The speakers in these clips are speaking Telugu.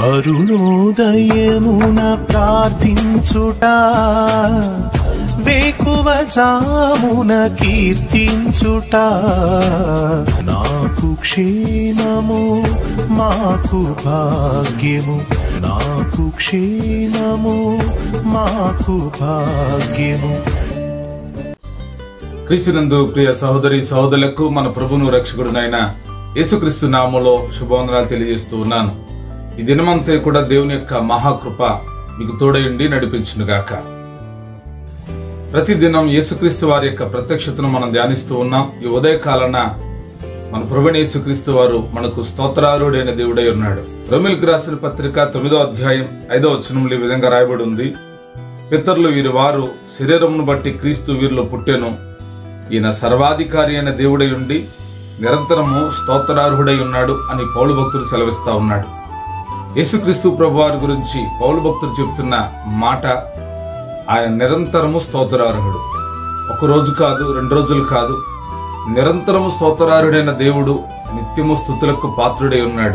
అరుణోదయమున ప్రార్థించుట వేకువ జామున కీర్తించుట నాకు క్షేమము మాకు భాగ్యము నాకు క్షేమము మాకు భాగ్యము క్రీస్తునందు ప్రియ సహోదరి సహోదరులకు మన ప్రభును రక్షకుడునైన యేసుక్రీస్తు నామములో శుభవందనాలు తెలియజేస్తూ ఉన్నాను ఈ దినమంతా కూడా దేవుని యొక్క మహాకృప మీకు తోడయుండి నడిపించునుగాక ప్రతిదినం యేసుక్రీస్తు వారి యొక్క ప్రత్యక్షతను మనం ధ్యానిస్తూ ఉన్నాం ఈ ఉదయకాలన మన ప్రభుని యేసుక్రీస్తు వారు మనకు స్తోత్రారుడైన దేవుడై ఉన్నాడు రోమిల్కి రాసిన పత్రిక తొమ్మిదో అధ్యాయం ఐదో వచనంలో ఈ విధంగా రాయబడి ఉంది పితరులు వీరి వారు శరీరమును బట్టి క్రీస్తు వీరిలో పుట్టెను ఈయన సర్వాధికారి అయిన దేవుడై ఉండి నిరంతరము స్తోత్రార్హుడై ఉన్నాడు అని పౌలు భక్తుడు సెలవిస్తా ఉన్నాడు యేసుక్రీస్తు ప్రభు వారి గురించి పౌలు భక్తుడు చెప్తున్న మాట ఆయన నిరంతరము స్తోత్రార్హుడు ఒక రోజు కాదు రెండు రోజులు కాదు నిరంతరము స్తోత్రార్హుడైన దేవుడు నిత్యము స్థుతులకు పాత్రుడై ఉన్నాడు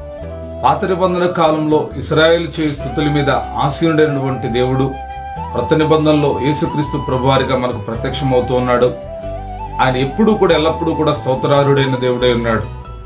పాత నిబంధన కాలంలో ఇస్రాయేల్ చేయి స్థుతుల మీద ఆసీనుడైనటువంటి దేవుడు కొత్త నిబంధనలో యేసుక్రీస్తు ప్రభువారిగా మనకు ప్రత్యక్షమవుతూ ఉన్నాడు ఆయన ఎప్పుడూ కూడా ఎల్లప్పుడూ కూడా స్తోత్రారుడైన దేవుడై ఉన్నాడు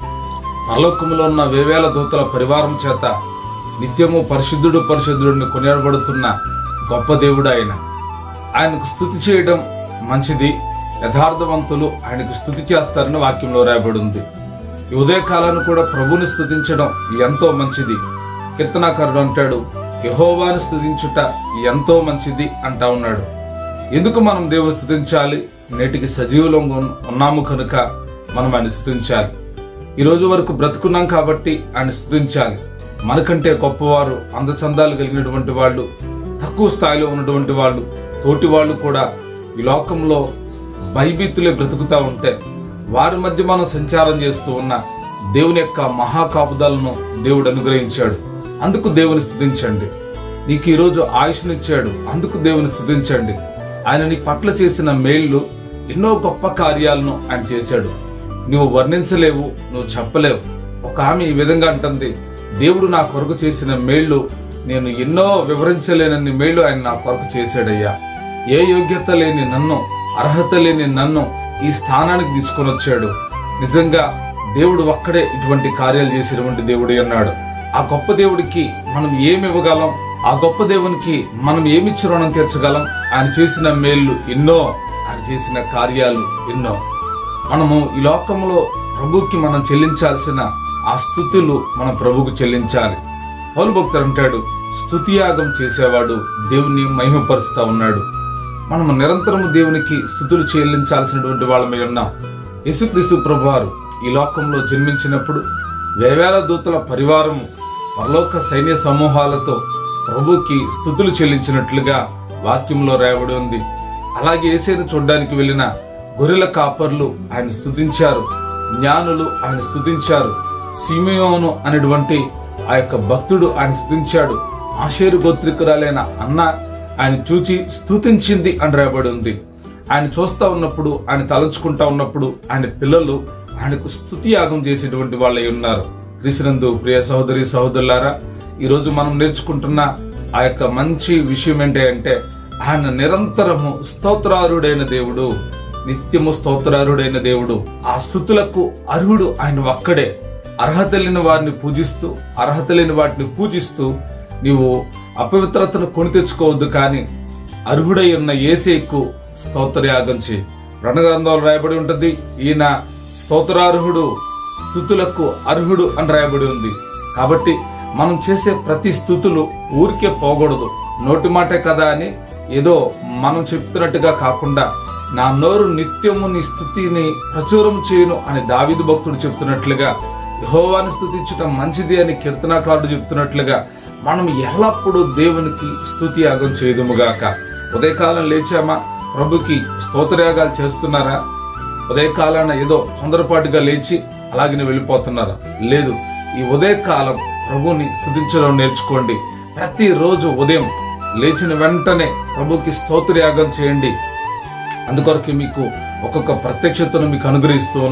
పరలోకములో ఉన్న వేవేల దూతల పరివారం చేత నిత్యము పరిశుద్ధుడు పరిశుద్ధుడిని కొనియాడబడుతున్న గొప్ప దేవుడు ఆయన ఆయనకు స్థుతి చేయడం మంచిది యథార్థవంతులు ఆయనకు స్థుతి చేస్తారని వాక్యంలో రాయబడి ఉంది ఈ ఉదయకాలాన్ని కూడా ప్రభుని స్థుతించడం ఎంతో మంచిది కీర్తనాకారుడు అంటాడు యహోవాను స్థుతించుట ఎంతో మంచిది అంటా ఉన్నాడు ఎందుకు మనం దేవుని స్థుతించాలి నేటికి సజీవులో ఉన్నాము కనుక మనం ఆయన స్థుతించాలి ఈ రోజు వరకు బ్రతుకున్నాం కాబట్టి ఆయన స్థుతించాలి మనకంటే గొప్పవారు అందచందాలు కలిగినటువంటి వాళ్ళు తక్కువ స్థాయిలో ఉన్నటువంటి వాళ్ళు తోటి వాళ్ళు కూడా ఈ లోకంలో భయభీతులే బ్రతుకుతా ఉంటే వారి మధ్య మనం సంచారం చేస్తూ ఉన్న దేవుని యొక్క మహాకాపుదలను దేవుడు అనుగ్రహించాడు అందుకు దేవుని స్థుతించండి నీకు ఈరోజు ఆయుష్నిచ్చాడు అందుకు దేవుని స్థుతించండి ఆయన నీ పట్ల చేసిన మేళ్లు ఎన్నో గొప్ప కార్యాలను ఆయన చేశాడు నువ్వు వర్ణించలేవు నువ్వు చెప్పలేవు ఒక ఆమె ఈ విధంగా అంటుంది దేవుడు నా కొరకు చేసిన మేళ్లు నేను ఎన్నో వివరించలేనన్ని మేళ్లు ఆయన నా కొరకు చేశాడయ్యా ఏ యోగ్యత లేని నన్ను అర్హత లేని నన్ను ఈ స్థానానికి తీసుకొని వచ్చాడు నిజంగా దేవుడు ఒక్కడే ఇటువంటి కార్యాలు చేసినటువంటి దేవుడు అన్నాడు ఆ గొప్ప దేవుడికి మనం ఏమి ఇవ్వగలం ఆ గొప్ప దేవునికి మనం ఏమిచ్చి రుణం తీర్చగలం ఆయన చేసిన మేళ్లు ఎన్నో ఆయన చేసిన కార్యాలు ఎన్నో మనము ఈ లోకంలో ప్రభుకి మనం చెల్లించాల్సిన ఆ స్థుతులు మన ప్రభుకు చెల్లించాలి పౌలు భక్తుడు అంటాడు స్థుతియాగం చేసేవాడు దేవుని మహిమపరుస్తా ఉన్నాడు మనము నిరంతరము దేవునికి స్థుతులు చెల్లించాల్సినటువంటి వాళ్ళమై ఉన్నాం యేసుక్రీస్తు ప్రభువారు ఈ లోకంలో జన్మించినప్పుడు వేవేల దూతల పరివారము పరలోక సైన్య సమూహాలతో ప్రభుకి స్థుతులు చెల్లించినట్లుగా వాక్యంలో రాయబడి ఉంది అలాగే ఏసేను చూడడానికి వెళ్ళిన గొర్రెల కాపర్లు ఆయన స్థుతించారు జ్ఞానులు ఆయన స్థుతించారు సిమియోను అనేటువంటి ఆ యొక్క భక్తుడు ఆయన స్థుతించాడు ఆషేరు గోత్రికురాలైన అన్న ఆయన చూచి స్థుతించింది అని రాయబడి ఉంది ఆయన చూస్తా ఉన్నప్పుడు ఆయన తలంచుకుంటా ఉన్నప్పుడు ఆయన పిల్లలు ఆయనకు స్థుతి యాగం చేసేటువంటి వాళ్ళై ఉన్నారు క్రీస్తునందు ప్రియ సహోదరి సహోదరులారా ఈ రోజు మనం నేర్చుకుంటున్న ఆ యొక్క మంచి విషయం ఏంటంటే ఆయన నిరంతరము స్తోత్రారుడైన దేవుడు నిత్యము స్తోత్రారుడైన దేవుడు ఆ స్థుతులకు అర్హుడు ఆయన ఒక్కడే అర్హత లేని వారిని పూజిస్తూ అర్హత లేని వాటిని పూజిస్తూ నీవు అపవిత్రతను కొని తెచ్చుకోవద్దు కానీ అర్హుడై ఉన్న ఏసేకు స్తోత్రయాగం చేయి రణగ్రంథంలో రాయబడి ఉంటది ఈయన స్తోత్రార్హుడు స్థుతులకు అర్హుడు అని రాయబడి ఉంది కాబట్టి మనం చేసే ప్రతి స్థుతులు ఊరికే పోకూడదు నోటి మాటే కదా అని ఏదో మనం చెప్తున్నట్టుగా కాకుండా నా నోరు నిత్యము నీ స్థుతిని ప్రచురం చేయను అని దావిదు భక్తుడు చెప్తున్నట్లుగా యహోవాని స్థుతించటం మంచిది అని కీర్తనాకారుడు చెప్తున్నట్లుగా మనం ఎల్లప్పుడూ దేవునికి స్థుతి యాగం చేయదుముగాక ఉదయకాలం లేచామా ప్రభుకి స్తోత్రయాగాలు చేస్తున్నారా ఉదయకాలాన ఏదో తొందరపాటుగా లేచి అలాగనే వెళ్ళిపోతున్నారా లేదు ఈ ఉదయకాలం ప్రభుని స్థుతించడం నేర్చుకోండి ప్రతిరోజు ఉదయం లేచిన వెంటనే ప్రభుకి స్తోత్రయాగం చేయండి అందుకొరకు మీకు ఒక్కొక్క ప్రత్యక్షతను మీకు అనుగ్రహిస్తూ ఉన్న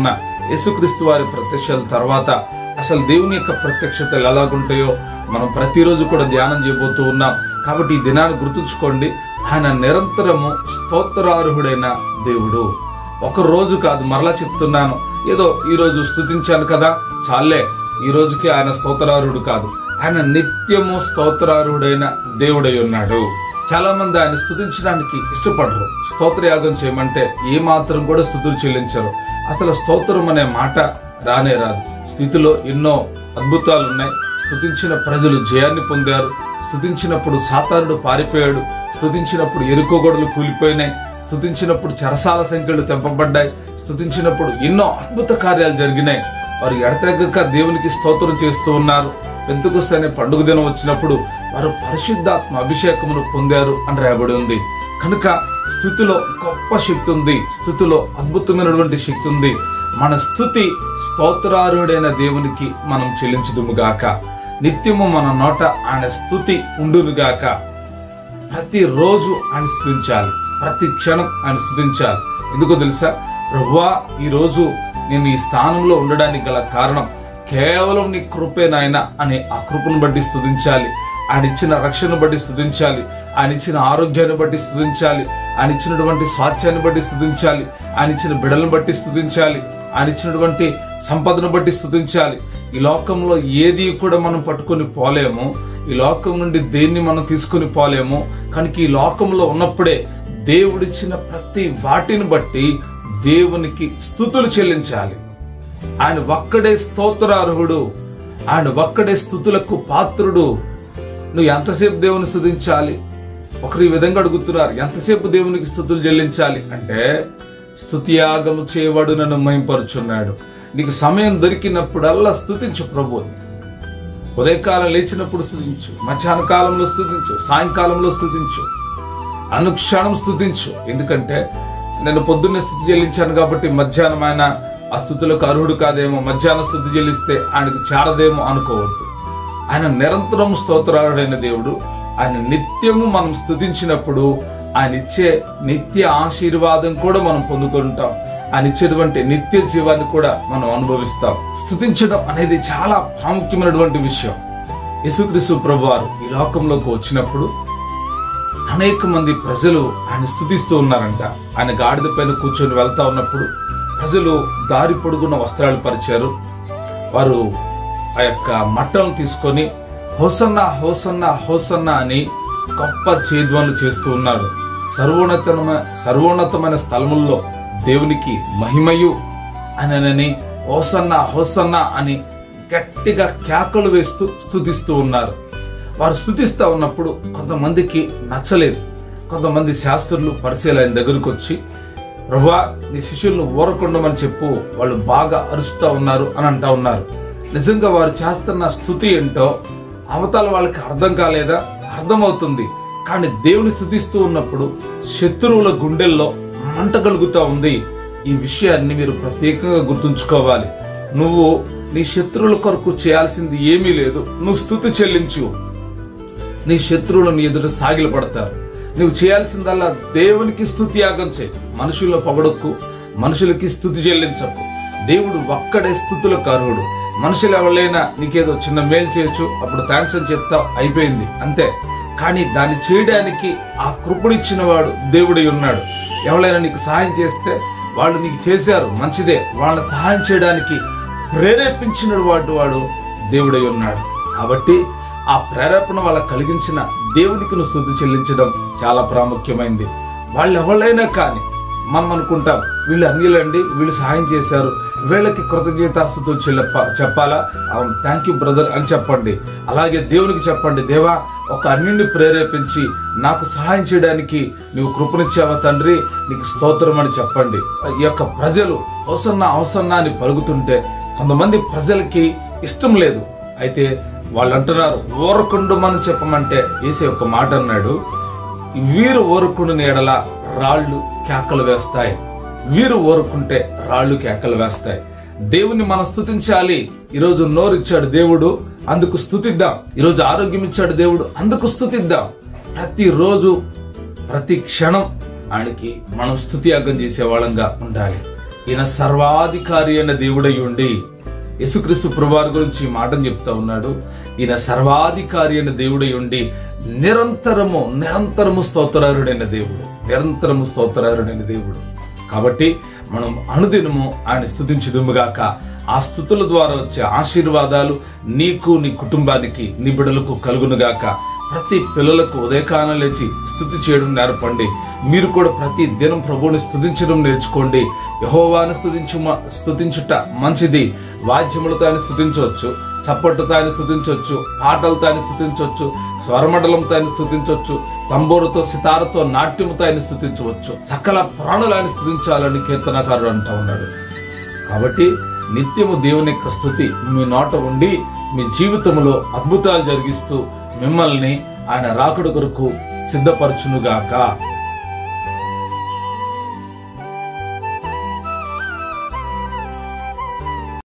యేసుక్రీస్తు వారి ప్రత్యక్షాల తర్వాత అసలు దేవుని యొక్క ప్రత్యక్షతలు ఎలాగుంటాయో మనం ప్రతిరోజు కూడా ధ్యానం చేయబోతూ ఉన్నాం కాబట్టి ఈ దినాన్ని గుర్తుంచుకోండి ఆయన నిరంతరము స్తోత్రార్హుడైన దేవుడు ఒక రోజు కాదు మరలా చెప్తున్నాను ఏదో ఈ రోజు స్తుతించాను కదా చాలే ఈ రోజుకి ఆయన స్తోత్రార్హుడు కాదు ఆయన నిత్యము స్తోత్రార్హుడైన దేవుడై ఉన్నాడు చాలా మంది ఆయన స్తుతించడానికి ఇష్టపడరు స్తోత్రయాగం చేయమంటే ఏ మాత్రం కూడా స్థుతులు చెల్లించరు అసలు స్తోత్రం అనే మాట రానే రాదు స్థితిలో ఎన్నో అద్భుతాలు ఉన్నాయి స్తుతించిన ప్రజలు జయాన్ని పొందారు స్తుతించినప్పుడు సాతానుడు పారిపోయాడు స్తుతించినప్పుడు ఎరుకో గొడవలు కూలిపోయినాయి స్తుతించినప్పుడు చెరసాల సంఖ్యలు తెంపబడ్డాయి స్తుతించినప్పుడు ఎన్నో అద్భుత కార్యాలు జరిగినాయి వారు ఎడతెగక దేవునికి స్తోత్రం చేస్తూ ఉన్నారు పెంతుకొస్తే అనే పండుగ దినం వచ్చినప్పుడు వారు పరిశుద్ధాత్మ అభిషేకమును పొందారు అని రాయబడి ఉంది కనుక స్థుతిలో గొప్ప శక్తి ఉంది స్థుతిలో అద్భుతమైనటువంటి శక్తి ఉంది మన స్థుతి స్తోత్రారుడైన దేవునికి మనం చెల్లించుదుముగాక నిత్యము మన నోట ఆయన స్థుతి ఉండునుగాక ప్రతి రోజు ఆయన స్థుతించాలి ప్రతి క్షణం ఆయన స్థుతించాలి ఎందుకో తెలుసా ప్రభువా ఈ రోజు నేను ఈ స్థానంలో ఉండడానికి గల కారణం కేవలం నీ కృపే నాయన అనే ఆ కృపను బట్టి స్థుతించాలి ఆయన ఇచ్చిన రక్షణ బట్టి స్థుతించాలి ఆయన ఇచ్చిన ఆరోగ్యాన్ని బట్టి స్థుతించాలి ఆయన ఇచ్చినటువంటి స్వాస్థ్యాన్ని బట్టి స్థుతించాలి ఆయన ఇచ్చిన బిడలను బట్టి స్థుతించాలి ఆయన ఇచ్చినటువంటి సంపదను బట్టి స్థుతించాలి ఈ లోకంలో ఏది కూడా మనం పట్టుకొని పోలేము ఈ లోకం నుండి దేన్ని మనం తీసుకొని పోలేము కనుక ఈ లోకంలో ఉన్నప్పుడే దేవుడిచ్చిన ప్రతి వాటిని బట్టి దేవునికి స్థుతులు చెల్లించాలి ఆయన ఒక్కడే స్తోత్రార్హుడు ఆయన ఒక్కడే స్థుతులకు పాత్రుడు నువ్వు ఎంతసేపు దేవుని స్థుతించాలి ఒకరు ఈ విధంగా అడుగుతున్నారు ఎంతసేపు దేవునికి స్థుతులు చెల్లించాలి అంటే స్థుతియాగము చేయవాడు నన్ను మహింపరుచున్నాడు నీకు సమయం దొరికినప్పుడల్లా స్థుతించు ప్రభు ఉదయకాలం లేచినప్పుడు స్థుతించు మధ్యాహ్న కాలంలో స్థుతించు సాయంకాలంలో స్థుతించు అనుక్షణం స్థుతించు ఎందుకంటే నేను పొద్దున్నే స్థుతి చెల్లించాను కాబట్టి మధ్యాహ్నం ఆయన ఆ స్థుతులకు అర్హుడు కాదేమో మధ్యాహ్నం స్థుతి చెల్లిస్తే ఆయనకు చేరదేమో అనుకోవద్దు ఆయన నిరంతరం స్తోత్రాలుడైన దేవుడు ఆయన నిత్యము మనం స్థుతించినప్పుడు ఆయన ఇచ్చే నిత్య ఆశీర్వాదం కూడా మనం పొందుకుంటాం ఆయన ఇచ్చేటువంటి నిత్య జీవాన్ని కూడా మనం అనుభవిస్తాం స్థుతించడం అనేది చాలా ప్రాముఖ్యమైనటువంటి విషయం యేసుక్రీస్తు ప్రభువారు ఈ లోకంలోకి వచ్చినప్పుడు అనేక మంది ప్రజలు ఆయన స్థుతిస్తూ ఉన్నారంట ఆయన గాడిద పైన కూర్చొని వెళ్తా ఉన్నప్పుడు ప్రజలు దారి పొడుగున్న వస్త్రాలు పరిచారు వారు ఆ యొక్క మట్టలను తీసుకొని హోసన్న హోసన్న హోసన్న అని గొప్ప చేద్వాలు చేస్తూ ఉన్నారు సర్వోన్నతమైన సర్వోన్నతమైన స్థలముల్లో దేవునికి మహిమయు అనని హోసన్న హోసన్న అని గట్టిగా కేకలు వేస్తూ స్థుతిస్తూ ఉన్నారు వారు స్థుతిస్తా ఉన్నప్పుడు కొంతమందికి నచ్చలేదు కొంతమంది శాస్త్రులు పరిశీలన దగ్గరకు వచ్చి ప్రభా నీ శిష్యులను ఊరకుండమని చెప్పు వాళ్ళు బాగా అరుస్తూ ఉన్నారు అని అంటా ఉన్నారు నిజంగా వారు చేస్తున్న స్థుతి ఏంటో అవతల వాళ్ళకి అర్థం కాలేదా అర్థమవుతుంది కానీ దేవుని స్థుతిస్తూ ఉన్నప్పుడు శత్రువుల గుండెల్లో మంట కలుగుతా ఉంది ఈ విషయాన్ని మీరు ప్రత్యేకంగా గుర్తుంచుకోవాలి నువ్వు నీ శత్రువుల కొరకు చేయాల్సింది ఏమీ లేదు నువ్వు స్థుతి చెల్లించు నీ శత్రువులు నీ ఎదుట సాగిలపడతారు నువ్వు చేయాల్సిందల్లా దేవునికి స్థుతి యాగం చేయి మనుషుల్లో పొగడొక్కు మనుషులకి స్థుతి చెల్లించకు దేవుడు ఒక్కడే స్థుతులకు అర్హుడు మనుషులు ఎవరైనా నీకేదో చిన్న మేలు చేయొచ్చు అప్పుడు థ్యాంక్స్ అని చెప్తావు అయిపోయింది అంతే కానీ దాన్ని చేయడానికి ఆ కృపడిచ్చిన వాడు దేవుడై ఉన్నాడు ఎవరైనా నీకు సహాయం చేస్తే వాళ్ళు నీకు చేశారు మంచిదే వాళ్ళని సహాయం చేయడానికి ప్రేరేపించిన వాడు వాడు దేవుడై ఉన్నాడు కాబట్టి ఆ ప్రేరేపణ వాళ్ళకి కలిగించిన దేవుడికి నువ్వు స్థుతి చెల్లించడం చాలా ప్రాముఖ్యమైంది వాళ్ళు ఎవరైనా కానీ మనం అనుకుంటాం వీళ్ళు అన్యులండి వీళ్ళు సహాయం చేశారు వీళ్ళకి కృతజ్ఞతాస్తుతులు చెల్లెప్ప చెప్పాలా థ్యాంక్ యూ బ్రదర్ అని చెప్పండి అలాగే దేవునికి చెప్పండి దేవా ఒక అన్యుని ప్రేరేపించి నాకు సహాయం చేయడానికి నువ్వు కృపనిచ్చావా తండ్రి నీకు స్తోత్రం అని చెప్పండి ఈ యొక్క ప్రజలు అవసన్నా అవసన్నా అని పలుకుతుంటే కొంతమంది ప్రజలకి ఇష్టం లేదు అయితే వాళ్ళు అంటున్నారు ఊరకుండమని చెప్పమంటే వేసే ఒక మాట అన్నాడు వీరు ఊరుకుండు నీడల రాళ్ళు కేకలు వేస్తాయి వీరు ఊరుకుంటే రాళ్ళు కేకలు వేస్తాయి దేవుని మనం స్థుతించాలి ఈరోజు నోరిచ్చాడు దేవుడు అందుకు స్థుతిద్దాం ఈరోజు ఆరోగ్యం ఇచ్చాడు దేవుడు అందుకు స్థుతిద్దాం ప్రతిరోజు ప్రతి క్షణం ఆయనకి మనం స్థుతి యాగం చేసే వాళ్ళంగా ఉండాలి ఈయన సర్వాధికారి అయిన దేవుడై ఉండి యేసుక్రీస్తు ప్రభువారి గురించి ఈ మాటను చెప్తా ఉన్నాడు ఈయన సర్వాధికారి అయిన దేవుడై ఉండి నిరంతరము నిరంతరము స్తోత్రారుడైన దేవుడు నిరంతరము స్తోత్రారుడైన దేవుడు కాబట్టి మనం అనుదినము ఆయన స్థుతించుదుముగాక ఆ స్థుతుల ద్వారా వచ్చే ఆశీర్వాదాలు నీకు నీ కుటుంబానికి నీ బిడ్డలకు కలుగునుగాక ప్రతి పిల్లలకు ఉదయకాలం లేచి స్థుతి చేయడం నేర్పండి మీరు కూడా ప్రతి దినం ప్రభువుని స్థుతించడం నేర్చుకోండి యహోవాను స్థుతించు స్థుతించుట మంచిది వాద్యములతో ఆయన స్థుతించవచ్చు చప్పట్టుతో ఆయన స్థుతించవచ్చు పాటలతో ఆయన స్థుతించవచ్చు స్వరమండలంతో ఆయన స్థుతించవచ్చు తంబూరుతో సితారతో నాట్యముతో ఆయన స్థుతించవచ్చు సకల ప్రాణులు ఆయన స్థుతించాలని కీర్తనకారుడు అంటా ఉన్నాడు కాబట్టి నిత్యము దేవుని యొక్క స్థుతి మీ నోట ఉండి మీ జీవితంలో అద్భుతాలు జరిగిస్తూ మిమ్మల్ని ఆయన రాకుడు కొరకు సిద్ధపరచునుగాక